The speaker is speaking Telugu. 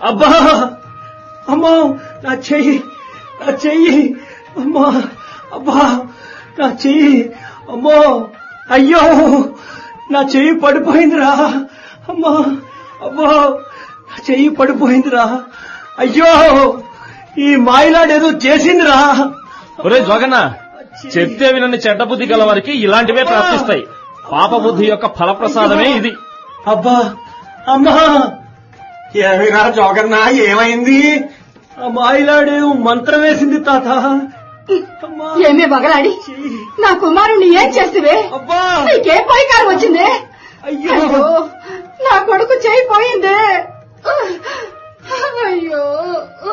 అబ్బా అమ్మో నా చెయ్యి నా చెయ్యి అమ్మా అబ్బా నా చెయ్యి అమ్మో అయ్యో నా చెయ్యి పడిపోయిందిరా అమ్మా అబ్బో నా చెయ్యి పడిపోయిందిరా అయ్యో ఈ మాయలాడేదో చేసిందిరా ఒరే జోగన్న చెప్తే వినని చెడ్డ బుద్ధి గల వారికి ఇలాంటివే ప్రాప్తిస్తాయి పాప బుద్ధి యొక్క ఫలప్రసాదమే ఇది అబ్బా అమ్మా ఏమిరా జోగన్న ఏమైంది ఆ మాయలాడే మంత్రం వేసింది తాత అమ్మా ఏమే బగలాడి నా కుమారుణ్ణి ఏం చేస్తువే అబ్బా నీకేం పోయికారు వచ్చిందే అయ్యో అయ్యో నా కొడుకు చేయి పోయిందే అయ్యో